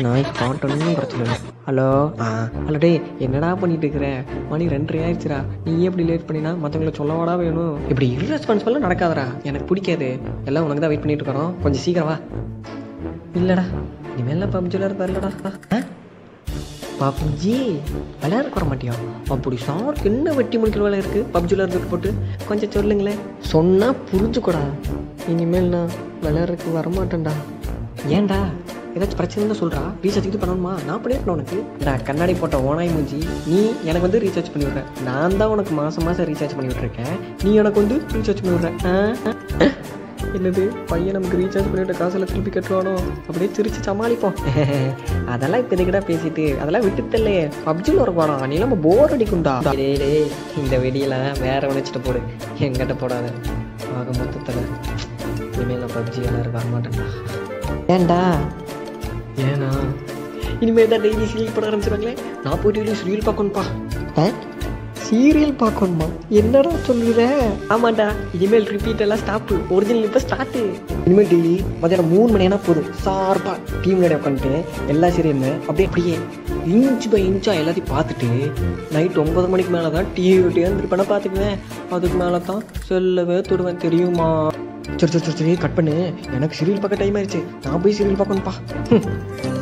நாய் காட்டணும் பிரச்சனை இல்லை ஹலோ ஆ ஹலோ டேய் என்னடா பண்ணிட்டு இருக்கிற மணி ரெண்டரை ஆயிடுச்சுடா நீ ஏன் இப்படி லேட் பண்ணினா மற்றவங்கள சொல்லவாடா வேணும் இப்படி irresponsible நடக்காதடா எனக்கு பிடிக்காது எல்லாம் உனக்கு தான் வெயிட் பண்ணிட்டு இருக்கிறோம் கொஞ்சம் சீக்கிரம் வா இல்லைடா இனிமேலாம் பப்ஜியில் இருப்பார்லடா ஆ பப்ஜி விளையாட வர மாட்டியா அப்படி சாருக்கு என்ன வெட்டி முடிக்கிற வேலை இருக்கு பப்ஜியில் இருந்துட்டு போட்டு கொஞ்சம் சொல்லுங்களேன் சொன்னா புரிஞ்சுக்கூடா இனிமேல் நான் விளையாடுறதுக்கு வரமாட்டேன்டா ஏன்டா ஏதாச்சும் பிரச்சனை தான் சொல்றா ரீசார்ஜ் இது பண்ணணுமா நான் பண்ணிருக்கேன் உனக்கு நான் கண்ணாடி போட்ட ஓனாய் மூஞ்சி நீ எனக்கு வந்து ரீசார்ஜ் பண்ணி விடுற நான் தான் உனக்கு மாசம் மாசம் ரீசார்ஜ் பண்ணி விட்டுருக்கேன் நீ எனக்கு வந்து ரீசார்ஜ் பண்ணி விடுற ஆ? ஆ? என்னது பையன் நமக்கு ரீசார்ஜ் பண்ணிவிட்ட காசில் திருப்பி கட்டுவானோ அப்படியே சிரிச்சு சமாளிப்போம் அதெல்லாம் இப்போ இதுக்கிட்ட பேசிட்டு அதெல்லாம் விட்டுத்தல்லே பப்ஜியில் ஒரு போகிறான் நீ நம்ம போர் அடிக்கும்டா டேய் டேய், இந்த வெடியெல்லாம் வேற வச்சுட்டு போடு எங்கிட்ட போடாத ஆக மொத்தத்தில் இனிமேல் நான் பப்ஜி எல்லாம் வர மாட்டேன்டா ஏன்டா ஏன்னா இனிமேல் தான் டெய்லி சீரியல் போட ஆரம்பிச்சிருவாங்களே நான் போய் டெய்லி சீரியல் பார்க்கணும்ப்பா சீரியல் பார்க்கணுமா என்னடா சொல்லுற ஆமாண்டா இனிமேல் ரிப்பீட் எல்லாம் ஸ்டாப்பு ஒரிஜினல் இப்போ ஸ்டார்ட்டு இனிமேல் டெய்லி மதியானம் மூணு மணி ஆனால் போதும் ஷார்ப்பா டீம் முன்னாடி உட்காந்துட்டு எல்லா சீரியலுமே அப்படியே அப்படியே இன்ச் பை இன்ச்சா எல்லாத்தையும் பார்த்துட்டு நைட் ஒன்பது மணிக்கு மேலே தான் டிவி விட்டு எழுந்திருப்பேனா பார்த்துக்குவேன் அதுக்கு மேலே தான் செல்லவே தொடுவேன் தெரியுமா சரி சரி சரி சரி கட் பண்ணு எனக்கு சீரியல் பார்க்க டைம் ஆயிடுச்சு நான் போய் சீரியல் பார்க்கணும்ப்பா